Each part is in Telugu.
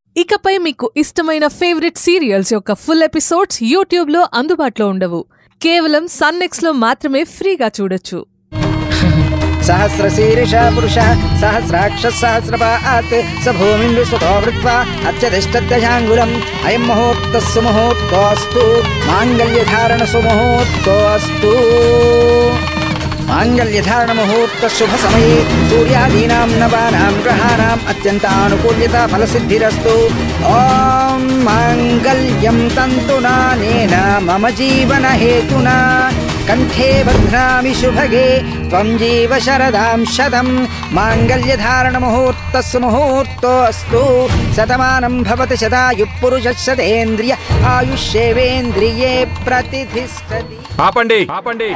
ఇకపై మీకు ఇష్టమైన ఫేవరెట్ సీరియల్స్ యొక్క ఫుల్ ఎపిసోడ్స్ యూట్యూబ్లో అందుబాటులో ఉండవు కేవలం సన్నెక్స్లో మాత్రమే ఫ్రీగా చూడొచ్చు सहस्रशीर्ष पुरुषः सहस्राक्षः सहस्रपात् स भूमिं विश्वतो वृत्वा अत्यधिष्ठद्दशाङ्गुलम् अयं मुहूर्तः सुमुहूर्तोऽस्तु माङ्गल्यधारणसुमुहूर्तोऽस्तु माङ्गल्यधारणमुहूर्तः शुभसमये सूर्यादीनां नवानां ग्रहाणाम् अत्यन्तानुकूल्यता फलसिद्धिरस्तु ॐ माङ्गल्यं तन्तुनानेन मम जीवनहेतुना कण्ठे बध्नामि शुभगे त्वं जीव शरदां शतं माङ्गल्यधारणमुहूर्तस्सु मुहूर्तोऽस्तु शतमानं भवति शतायुः पुरुषः शतेन्द्रिय आयुष्येवेन्द्रिये प्रतिष्ठति ఆపండి ఆపండి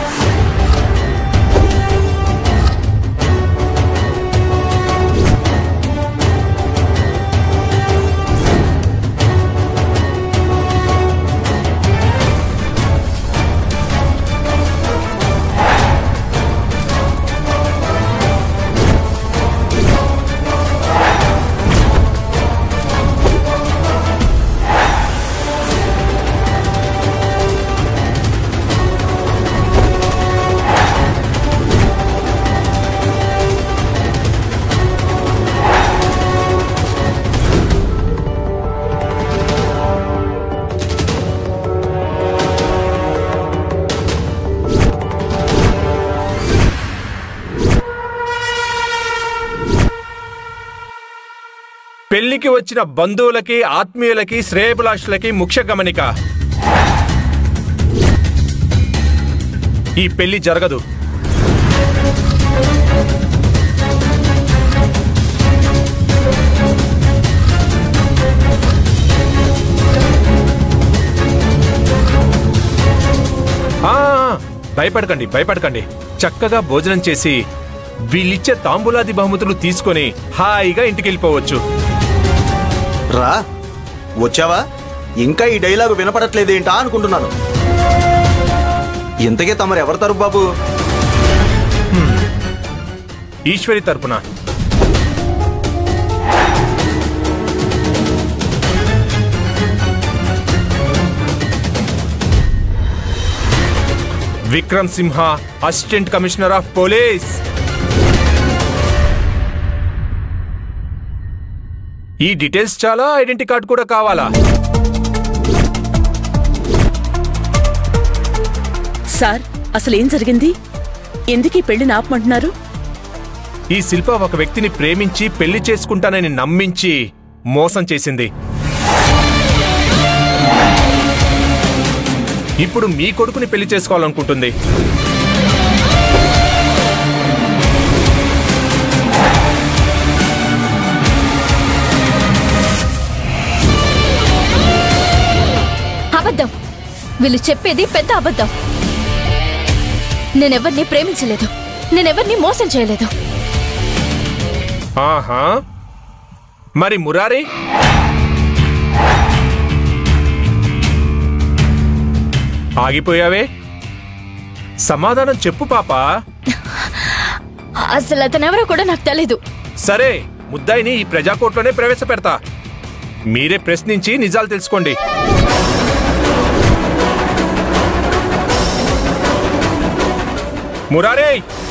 పెళ్లికి వచ్చిన బంధువులకి ఆత్మీయులకి శ్రేయభిలాషులకి ముఖ్య గమనిక ఈ పెళ్లి జరగదు ఆ, భయపడకండి భయపడకండి చక్కగా భోజనం చేసి వీళ్ళిచ్చే తాంబూలాది బహుమతులు తీసుకొని హాయిగా ఇంటికి వెళ్ళిపోవచ్చు రా వచ్చావా ఇంకా ఈ డైలాగు వినపడట్లేదేంటా అనుకుంటున్నాను ఇంతకీ తమరు ఎవరు తరు బాబు ఈశ్వరి తరపున Vikram Simha assistant commissioner of police ఈ డీటెయిల్స్ చాలా ఐడెంటిటీ కార్డ్ కూడా కావాలా సార్ అసలు ఏం జరిగింది ఎందుకు ఈ పెళ్లిని ఆపమంటున్నారు ఈ శిల్ప ఒక వ్యక్తిని ప్రేమించి పెళ్లి చేసుకుంటానని నమ్మించి మోసం చేసింది ఇప్పుడు మీ కొడుకుని పెళ్లి చేసుకోవాలనుకుంటుంది అబద్ధం వీళ్ళు చెప్పేది పెద్ద అబద్ధం నేనెవరిని ప్రేమించలేదు నేనెవరిని మోసం చేయలేదు ఆహా మరి మురారి ఆగిపోయావే సమాధానం చెప్పు పాపా అసలు అతనెవరో కూడా నాకు తెలీదు సరే ముద్దాయిని ఈ ప్రజాకోర్టులోనే ప్రవేశపెడతా మీరే ప్రశ్నించి నిజాలు తెలుసుకోండి మురారే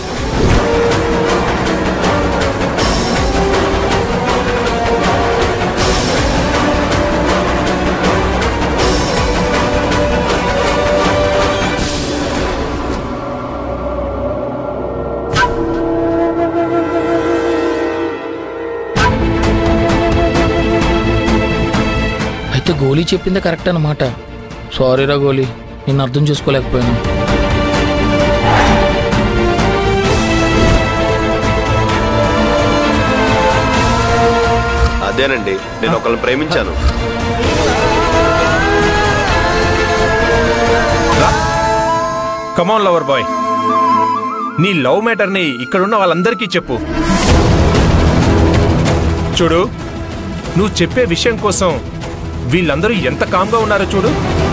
అయితే గోలీ చెప్పిందే కరెక్ట్ అన్నమాట సారీరా గోలీ నేను అర్థం చేసుకోలేకపోయాను అదేనండి నేను ఒకరిని ప్రేమించాను కమాన్ లవర్ బాయ్ నీ లవ్ మ్యాటర్ని ఇక్కడున్న వాళ్ళందరికీ చెప్పు చూడు నువ్వు చెప్పే విషయం కోసం వీళ్ళందరూ ఎంత కామ్గా ఉన్నారో చూడు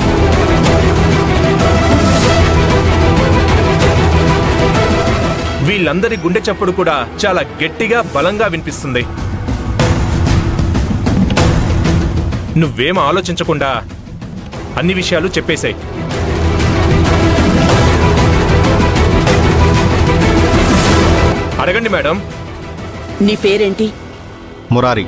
వీళ్ళందరి గుండె చప్పుడు కూడా చాలా గట్టిగా బలంగా వినిపిస్తుంది నువ్వేం ఆలోచించకుండా అన్ని విషయాలు చెప్పేశాయి అడగండి మేడం నీ పేరేంటి మురారి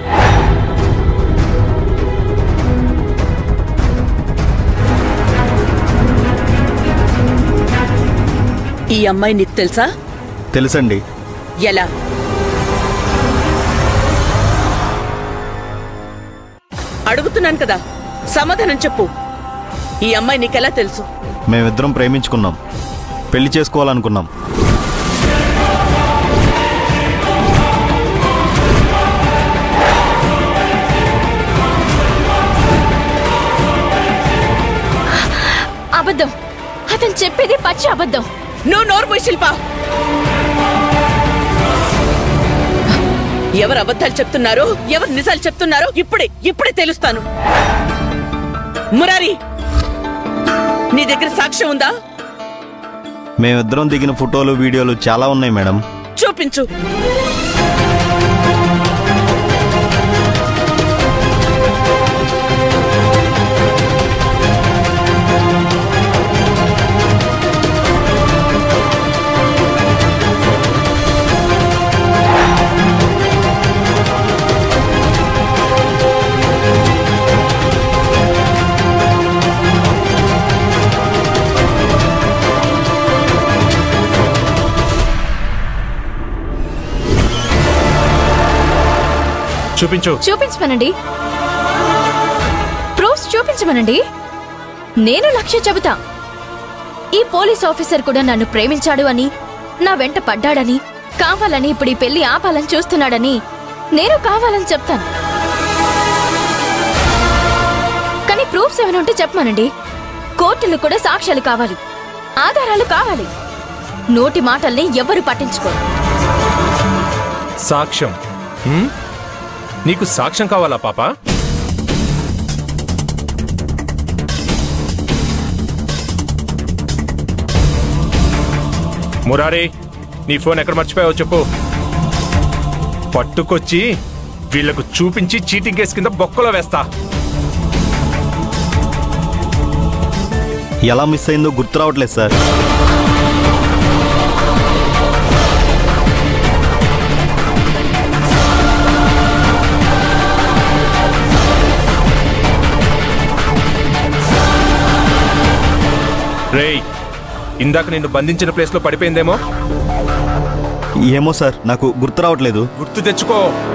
ఈ అమ్మాయి నీకు తెలుసా తెలుసండి ఎలా అడుగుతున్నాను కదా సమాధానం చెప్పు ఈ అమ్మాయి నీకెలా తెలుసు మేమిద్దరం ప్రేమించుకున్నాం పెళ్లి చేసుకోవాలనుకున్నాం అబద్ధం అతను చెప్పేది పచ్చి అబద్ధం నువ్వు నోరు శిల్ప ఎవరు అబద్ధాలు చెప్తున్నారో ఎవరు నిజాలు చెప్తున్నారో ఇప్పుడే ఇప్పుడే తెలుస్తాను మురారి నీ దగ్గర సాక్ష్యం ఉందా మేమిద్దరం దిగిన ఫోటోలు వీడియోలు చాలా ఉన్నాయి మేడం చూపించు చూపించు చూపించమనండి ప్రూఫ్స్ చూపించమనండి నేను లక్ష్య చెబుతా ఈ పోలీస్ ఆఫీసర్ కూడా నన్ను ప్రేమించాడు అని నా వెంట పడ్డాడని కావాలని ఇప్పుడు ఈ పెళ్లి ఆపాలని చూస్తున్నాడని నేను కావాలని చెప్తాను కానీ ప్రూఫ్స్ ఏమైనా ఉంటే చెప్పమనండి కోర్టులు కూడా సాక్ష్యాలు కావాలి ఆధారాలు కావాలి నోటి మాటల్ని ఎవ్వరు పట్టించుకోరు సాక్ష్యం హ్మ్? నీకు సాక్ష్యం కావాలా పాప మురారి నీ ఫోన్ ఎక్కడ మర్చిపోయావో చెప్పు పట్టుకొచ్చి వీళ్లకు చూపించి చీటింగ్ కేసు కింద బొక్కలో వేస్తా ఎలా మిస్ అయిందో గుర్తు రావట్లేదు సార్ రేయ్ ఇందాక నిన్ను బంధించిన ప్లేస్లో పడిపోయిందేమో ఏమో సార్ నాకు గుర్తు రావట్లేదు గుర్తు తెచ్చుకో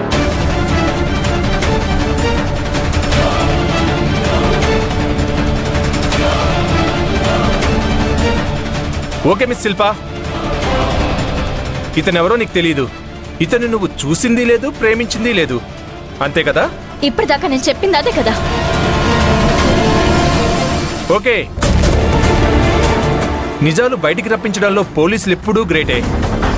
ఓకే మిస్ శిల్ప ఇతనెవరో నీకు తెలియదు ఇతను నువ్వు చూసింది లేదు ప్రేమించింది లేదు అంతే కదా ఇప్పటిదాకా నేను చెప్పింది అదే కదా ఓకే నిజాలు బయటికి రప్పించడంలో పోలీసులు ఎప్పుడూ గ్రేటే